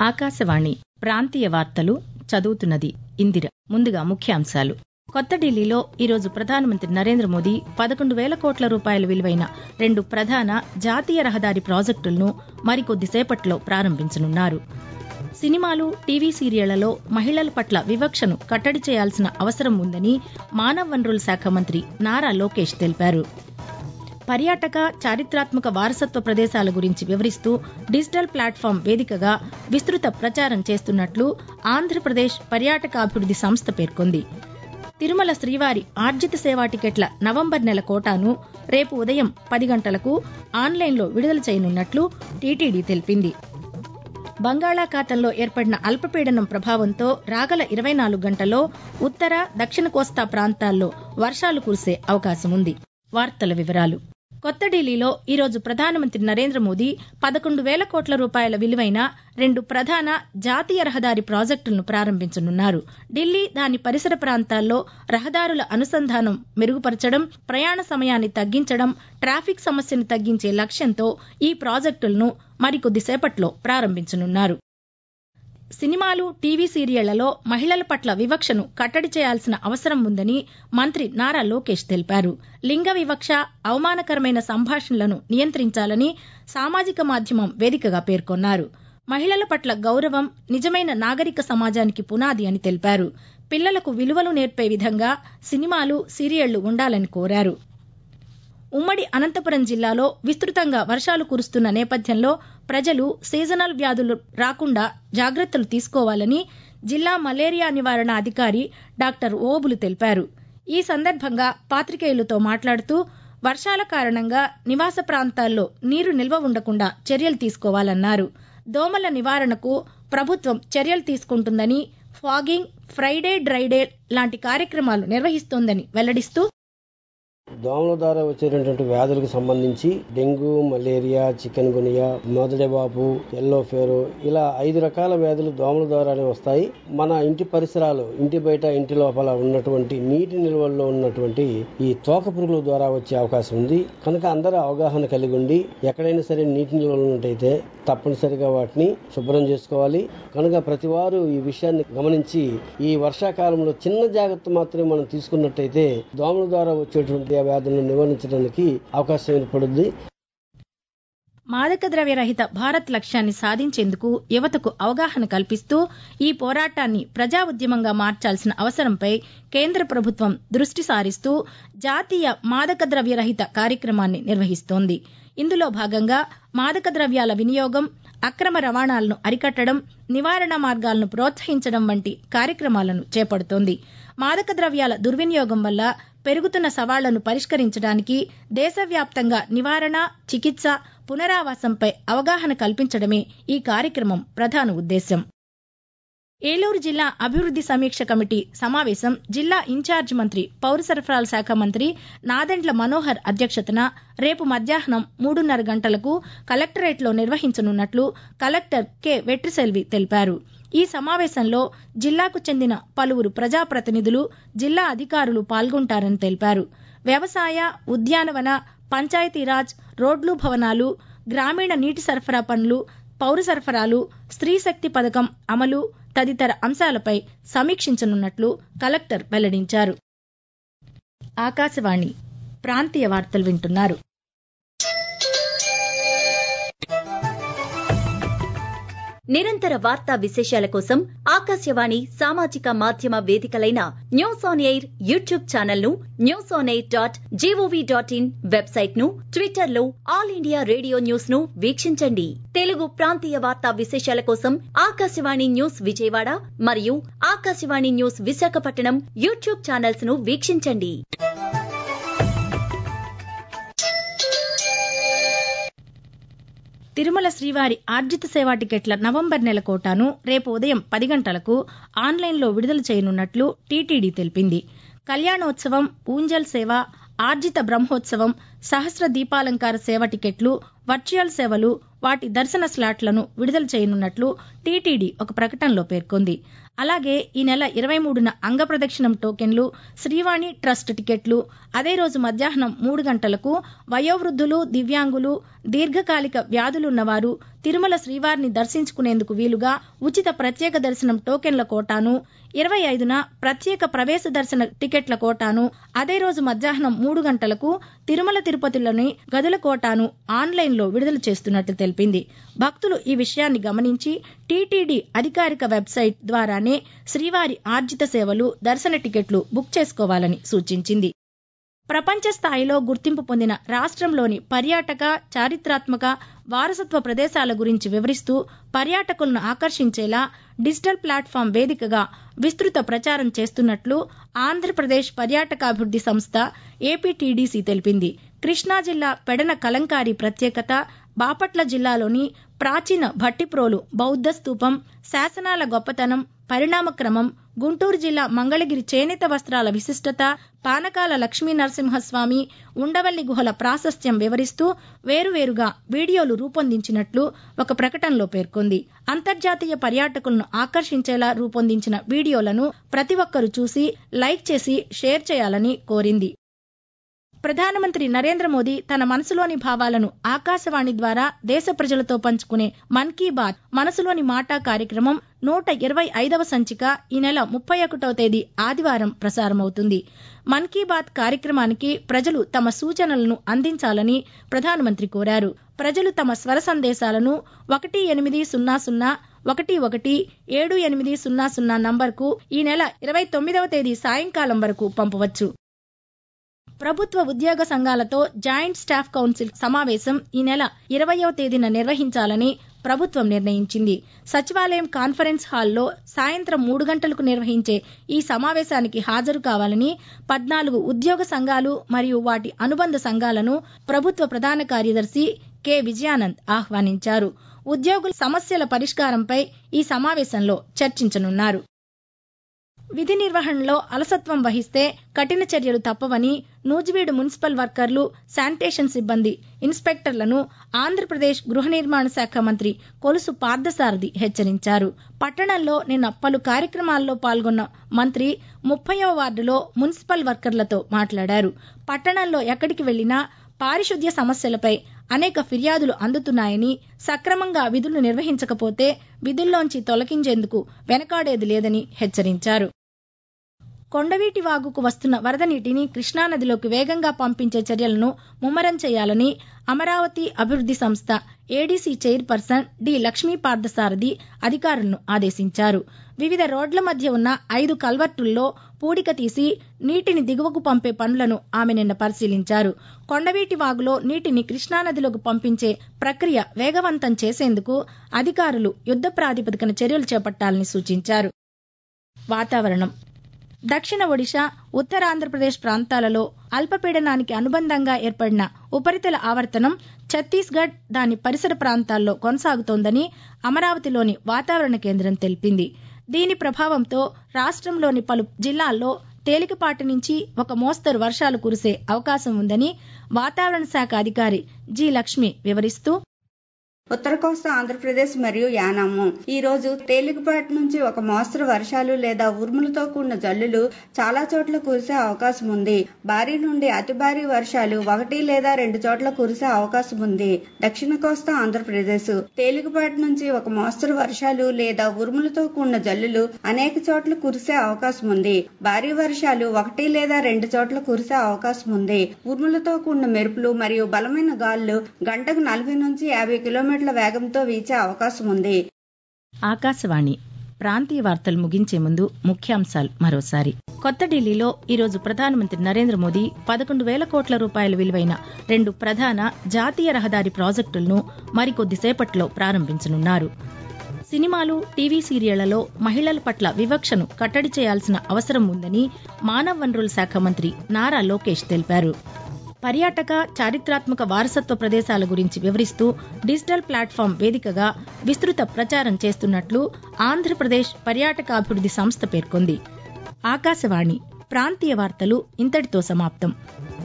ఆకాశవాణి ప్రాంతీయ వార్తలు చదువుతున్నది ఇందిర ముందుగా ముఖ్యాంశాలు కొత్త ఢిల్లీలో ఈరోజు ప్రధానమంత్రి నరేంద్ర మోదీ పదకొండు వేల కోట్ల రూపాయల విలువైన రెండు ప్రధాన జాతీయ రహదారి ప్రాజెక్టులను మరికొద్దిసేపట్లో ప్రారంభించనున్నారు సినిమాలు టీవీ సీరియళ్లలో మహిళల పట్ల వివక్షను కట్టడి చేయాల్సిన అవసరం ఉందని మానవ వనరుల శాఖ మంత్రి నారా లోకేష్ తెలిపారు పర్యాటక చారిత్రాత్మక వారసత్వ ప్రదేశాల గురించి వివరిస్తూ డిజిటల్ ప్లాట్ఫామ్ వేదికగా విస్తృత ప్రచారం చేస్తున్నట్లు ఆంధ్రప్రదేశ్ పర్యాటకాభివృద్ది సంస్థ పేర్కొంది తిరుమల శ్రీవారి ఆర్జిత సేవా టికెట్ల నవంబర్ నెల కోటాను రేపు ఉదయం పది గంటలకు ఆన్లైన్లో విడుదల చేయనున్నట్లు టీటీడీ తెలిపింది బంగాళాఖాతంలో ఏర్పడిన అల్పపీడనం ప్రభావంతో రాగల ఇరవై నాలుగు గంటల్లో ఉత్తర దక్షిణ కోస్తా ప్రాంతాల్లో వర్షాలు కురిసే అవకాశం ఉంది వార్తల వివరాలు కొత్త ఢిల్లీలో ఈరోజు ప్రధానమంత్రి నరేంద్ర మోదీ పదకొండు వేల కోట్ల రూపాయల విలువైన రెండు ప్రధాన జాతీయ రహదారి ప్రాజెక్టులను ప్రారంభించనున్నారు ఢిల్లీ దాని పరిసర ప్రాంతాల్లో రహదారుల అనుసంధానం మెరుగుపరచడం ప్రయాణ సమయాన్ని తగ్గించడం ట్రాఫిక్ సమస్యను తగ్గించే లక్ష్యంతో ఈ ప్రాజెక్టులను మరికొద్దిసేపట్లో ప్రారంభించనున్నారు సినిమాలు టీవీ సీరియళ్లలో మహిళల పట్ల వివక్షను కట్టడి చేయాల్సిన అవసరం ఉందని మంత్రి నారా లోకేష్ తెలిపారు లింగ వివక్ష అవమానకరమైన సంభాషణలను నియంత్రించాలని సామాజిక మాధ్యమం వేదికగా పేర్కొన్నారు మహిళల పట్ల గౌరవం నిజమైన నాగరిక సమాజానికి పునాది అని తెలిపారు పిల్లలకు విలువలు నేర్పే విధంగా సినిమాలు సీరియళ్లు ఉండాలని కోరారు ఉమ్మడి అనంతపురం జిల్లాలో విస్తృతంగా వర్షాలు కురుస్తున్న నేపథ్యంలో ప్రజలు సీజనల్ వ్యాధులు రాకుండా జాగ్రత్తలు తీసుకోవాలని జిల్లా మలేరియా నివారణ అధికారి డాక్టర్ ఓబులు తెలిపారు ఈ సందర్భంగా పాతికేయులతో మాట్లాడుతూ వర్షాల కారణంగా నివాస ప్రాంతాల్లో నీరు నిల్వ ఉండకుండా చర్యలు తీసుకోవాలన్నారు దోమల నివారణకు ప్రభుత్వం చర్యలు తీసుకుంటుందని ఫాగింగ్ ఫ్రైడే డ్రైడే లాంటి కార్యక్రమాలు నిర్వహిస్తోందని వెల్లడిస్తూ దోమల ద్వారా వచ్చేటటువంటి వ్యాధులకు సంబంధించి డెంగ్యూ మలేరియా చికెన్ గునియా మొదటిబాపు ఎల్లో ఫేరు ఇలా ఐదు రకాల వ్యాధులు దోమల ద్వారానే వస్తాయి మన ఇంటి పరిసరాలు ఇంటి బయట ఇంటి లోపల ఉన్నటువంటి నీటి నిల్వల్లో ఉన్నటువంటి ఈ తోక పురుగుల ద్వారా వచ్చే అవకాశం ఉంది కనుక అందరూ అవగాహన కలిగి ఉండి ఎక్కడైనా సరే నీటి నిల్వలు ఉన్నట్టయితే తప్పనిసరిగా వాటిని శుభ్రం చేసుకోవాలి కనుక ప్రతి వారు ఈ విషయాన్ని గమనించి ఈ వర్షాకాలంలో చిన్న జాగ్రత్త మాత్రమే మనం తీసుకున్నట్టయితే దోమల ద్వారా వచ్చేటువంటి వ్యాధులను నివారించడానికి అవకాశం ఏర్పడుద్ది మాదక ద్రవ్య రహిత భారత్ లక్ష్యాన్ని సాధించేందుకు యువతకు అవగాహన కల్పిస్తూ ఈ పోరాటాన్ని ప్రజా ఉద్యమంగా మార్చాల్సిన అవసరంపై కేంద్ర ప్రభుత్వం దృష్టి సారిస్తూ జాతీయ మాదక ద్రవ్య రహిత కార్యక్రమాన్ని నిర్వహిస్తోంది ఇందులో భాగంగా మాదక ద్రవ్యాల వినియోగం అక్రమ రవాణాలను అరికట్టడం నివారణ మార్గాలను ప్రోత్సహించడం వంటి కార్యక్రమాలను చేపడుతోంది మాదక ద్రవ్యాల దుర్వినియోగం వల్ల పెరుగుతున్న సవాళ్లను పరిష్కరించడానికి దేశవ్యాప్తంగా నివారణ చికిత్స పునరావాసంపై అవగాహన కల్పించడమే ఈ కార్యక్రమం ప్రధాన ఉద్దేశ్యం ఏలూరు జిల్లా అభివృద్ది సమీక్ష కమిటీ సమావేశం జిల్లా ఇన్ఛార్జ్ మంత్రి పౌర సరఫరాల శాఖ మంత్రి నాదెండ్ల మనోహర్ అధ్యక్షతన రేపు మధ్యాహ్నం మూడున్నర గంటలకు కలెక్టరేట్లో నిర్వహించనున్నట్లు కలెక్టర్ కె వెట్రిసెల్వి తెలిపారు ఈ సమావేశంలో జిల్లాకు చెందిన పలువురు ప్రజాప్రతినిధులు జిల్లా అధికారులు పాల్గొంటారని తెలిపారు వ్యవసాయ ఉద్యానవన పంచాయతీరాజ్ రోడ్లు భవనాలు గ్రామీణ నీటి సరఫరా పనులు పౌర సరఫరాలు స్త్రీ శక్తి పథకం అమలు తదితర అంశాలపై సమీక్షించనున్నట్లు కలెక్టర్ వెల్లడించారు ఆకాశవాణి ప్రాంతీయ వార్తలు వింటున్నారు నిరంతర వార్తా విశేషాల కోసం ఆకాశవాణి సామాజిక మాధ్యమ వేదికలైన news on air YouTube channel ను news on air dot gov dot in website ను ట్విట్టర్ లో ఆల్ ఇండియా రేడియో న్యూస్ ను వీక్షించండి తెలుగు ప్రాంతీయ వార్తా విశేషాల కోసం ఆకాశవాణి న్యూస్ విజయవాడ మరియు Akashvani news Visakhapatnam YouTube channels ను వీక్షించండి తిరుమల శ్రీవారి ఆర్జిత సేవా టికెట్ల నవంబర్ నెల కోటాను రేపు ఉదయం పది గంటలకు ఆన్లైన్లో విడుదల చేయనున్నట్లు టీటీడీ తెలిపింది కళ్యాణోత్సవం ఊంజల్ సేవ ఆర్జిత బ్రహ్మోత్సవం సహస్ర దీపాలంకార సేవ టికెట్లు వర్చువల్ సేవలు వాటి దర్శన స్లాట్లను విడుదల చేయనున్నట్లు టీటీడీ ఒక ప్రకటనలో పేర్కొంది అలాగే ఈ నెల ఇరవై మూడున అంగప్రదక్షిణం టోకెన్లు శ్రీవాణి ట్రస్ట్ టికెట్లు అదే రోజు మధ్యాహ్నం మూడు గంటలకు వయోవృద్ధులు దివ్యాంగులు దీర్ఘకాలిక వ్యాధులున్నవారు తిరుమల శ్రీవారిని దర్శించుకునేందుకు వీలుగా ఉచిత ప్రత్యేక దర్శనం టోకెన్ల కోటాను ఇరవై ఐదున ప్రత్యేక ప్రవేశ దర్శన టికెట్ల కోటాను అదే రోజు మధ్యాహ్నం మూడు గంటలకు తిరుమల తిరుపతిలోని గదుల కోటాను ఆన్లైన్లో విడుదల చేస్తున్నట్లు తెలిపింది భక్తులు ఈ విషయాన్ని గమనించి టీటీడీ అధికారిక వెబ్సైట్ ద్వారానే శ్రీవారి ఆర్జిత సేవలు దర్శన టికెట్లు బుక్ చేసుకోవాలని సూచించింది ప్రపంచ స్థాయిలో గుర్తింపు పొందిన రాష్ట్రంలోని పర్యాటక చారిత్రాత్మక వారసత్వ ప్రదేశాల గురించి వివరిస్తూ పర్యాటకులను ఆకర్షించేలా డిజిటల్ ప్లాట్ఫామ్ వేదికగా విస్తృత ప్రచారం చేస్తున్నట్లు ఆంధ్రప్రదేశ్ పర్యాటకాభివృద్ది సంస్థ ఏపీటీడీసీ తెలిపింది కృష్ణా జిల్లా పెడన కలంకారీ ప్రత్యేకత బాపట్ల జిల్లాలోని ప్రాచీన భట్టిప్రోలు బౌద్ధ స్తూపం శాసనాల గొప్పతనం పరిణామక్రమం గుంటూరు జిల్లా మంగళగిరి చేనేత వస్త్రాల విశిష్టత పానకాల లక్ష్మీ నరసింహస్వామి ఉండవల్లి గుహల ప్రాశస్త్యం వివరిస్తూ వేరువేరుగా వీడియోలు రూపొందించినట్లు ఒక ప్రకటనలో పేర్కొంది అంతర్జాతీయ పర్యాటకులను ఆకర్షించేలా రూపొందించిన వీడియోలను ప్రతి ఒక్కరూ చూసి లైక్ చేసి షేర్ చేయాలని కోరింది ప్రధానమంత్రి నరేంద్ర మోదీ తన మనసులోని భావాలను ఆకాశవాణి ద్వారా దేశ ప్రజలతో పంచుకునే మన్ కీ బాత్ మనసులోని మాట కార్యక్రమం నూట ఇరవై ఐదవ సంచిక ఈ నెల ముప్పై ఒకటవ తేదీ ఆదివారం ప్రసారమవుతుంది మన్ కీ బాత్ కార్యక్రమానికి ప్రజలు తమ సూచనలను అందించాలని ప్రధానమంత్రి కోరారు ప్రజలు తమ స్వర సందేశాలను ఒకటి ఎనిమిది సున్నా సున్నా ఒకటి ఒకటి ఏడు ఎనిమిది సున్నా సున్నా నంబర్కు ఈ నెల ఇరవై తొమ్మిదవ తేదీ సాయంకాలం వరకు పంపవచ్చు ప్రభుత్వ ఉద్యోగ సంఘాలతో జాయింట్ స్టాఫ్ కౌన్సిల్ సమావేశం ఈ నెల ఇరవయవ తేదీన నిర్వహించాలని ప్రభుత్వం నిర్ణయించింది సచివాలయం కాన్ఫరెన్స్ హాల్లో సాయంత్రం మూడు గంటలకు నిర్వహించే ఈ సమావేశానికి హాజరు కావాలని పద్నాలుగు ఉద్యోగ సంఘాలు మరియు వాటి అనుబంధ సంఘాలను ప్రభుత్వ ప్రధాన కార్యదర్శి కె విజయానంద్ ఆహ్వానించారు ఉద్యోగుల సమస్యల పరిష్కారంపై ఈ సమావేశంలో చర్చించనున్నారు విధి నిర్వహణలో అలసత్వం వహిస్తే కఠిన చర్యలు తప్పవని నూజివీడు మున్సిపల్ వర్కర్లు శానిటేషన్ సిబ్బంది ఇన్స్పెక్టర్లను ఆంధ్రప్రదేశ్ గృహ నిర్మాణ శాఖ మంత్రి కొలుసు పార్థసారథి హెచ్చరించారు పట్టణంలో నిన్న పలు కార్యక్రమాల్లో పాల్గొన్న మంత్రి ముప్పైవ వార్డులో మున్సిపల్ వర్కర్లతో మాట్లాడారు పట్టణంలో ఎక్కడికి వెళ్లినా పారిశుద్ధ్య సమస్యలపై అనేక ఫిర్యాదులు అందుతున్నాయని సక్రమంగా విధులు నిర్వహించకపోతే విధుల్లోంచి తొలగించేందుకు వెనకాడేది లేదని హెచ్చరించారు కొండవీటి వాగుకు వస్తున్న వరద నీటిని కృష్ణానదిలోకి వేగంగా పంపించే చర్యలను ముమ్మరం చేయాలని అమరావతి అభివృద్ది సంస్థ ADC chairperson D Lakshmi Parthasarathy అధికారులను ఆదేశించారు వివిధ రోడ్ల మధ్య ఉన్న ఐదు కల్వర్టుల్లో పూడిక తీసి నీటిని దిగువకు పంపే పనులను ఆమె నిన్న పరిశీలించారు కొండవీటి వాగులో నీటిని కృష్ణానదిలోకి పంపించే ప్రక్రియ వేగవంతం చేసేందుకు అధికారులు యుద్ద ప్రాతిపదికన చర్యలు చేపట్టాలని సూచించారు వాతావరణం దక్షిణ ఒడిశా ఉత్తరాంధ్రప్రదేశ్ ప్రాంతాలలో అల్పపీడనానికి అనుబంధంగా ఏర్పడిన ఉపరితల ఆవర్తనం ఛత్తీస్గఢ్ దాని పరిసర ప్రాంతాల్లో కొనసాగుతోందని అమరావతిలోని వాతావరణ కేంద్రం తెలిపింది దీని ప్రభావంతో రాష్ట్రంలోని పలు జిల్లాల్లో తేలికపాటి నుంచి ఒక మోస్తరు వర్షాలు కురిసే అవకాశం ఉందని వాతావరణ శాఖ అధికారి జి లక్ష్మి వివరిస్తూ ఉత్తర కోస్తా ఆంధ్రప్రదేశ్ మరియు యానాము ఈ రోజు తేలికపాటి నుంచి ఒక మోస్తరు వర్షాలు లేదా ఉరుములతో కూడిన జల్లులు చాలా చోట్ల కురిసే అవకాశం ఉంది భారీ నుండి అతి భారీ వర్షాలు ఒకటి లేదా రెండు చోట్ల కురిసే అవకాశం ఉంది దక్షిణ కోస్తా ఆంధ్రప్రదేశ్ తేలికపాటి నుంచి ఒక మోస్తరు వర్షాలు లేదా ఉరుములతో కూడిన జల్లులు అనేక చోట్ల కురిసే అవకాశం ఉంది భారీ వర్షాలు ఒకటి లేదా రెండు చోట్ల కురిసే అవకాశం ఉంది ఉరుములతో కూడిన మెరుపులు మరియు బలమైన గాలులు గంటకు నలభై నుంచి యాభై కిలోమీటర్ల వేగంతో వీచే అవకాశం ఉంది ఆకాశవాణి ప్రాంతీయ వార్తలు ముగించే ముందు ముఖ్యాంశాలు మరోసారి కొత్త ఢిల్లీలో ఈరోజు ప్రధానమంత్రి నరేంద్ర మోదీ పదకొండు వేల కోట్ల రూపాయల విలువైన రెండు ప్రధాన జాతీయ రహదారి ప్రాజెక్టులను మరికొద్దిసేపట్లో ప్రారంభించనున్నారు సినిమాలు టీవీ సీరియళ్లలో మహిళల పట్ల వివక్షను కట్టడి చేయాల్సిన అవసరం ఉందని మానవ వనరుల శాఖ మంత్రి నారా లోకేష్ తెలిపారు పర్యాటక చారిత్రాత్మక వారసత్వ ప్రదేశాల గురించి వివరిస్తూ డిజిటల్ ప్లాట్ఫామ్ వేదికగా విస్తృత ప్రచారం చేస్తున్నట్లు ఆంధ్రప్రదేశ్ పర్యాటకాభివృద్ది సంస్థ పేర్కొంది ఆకాశవాణి ప్రాంతీయ వార్తలు ఇంతటితో సమాప్తం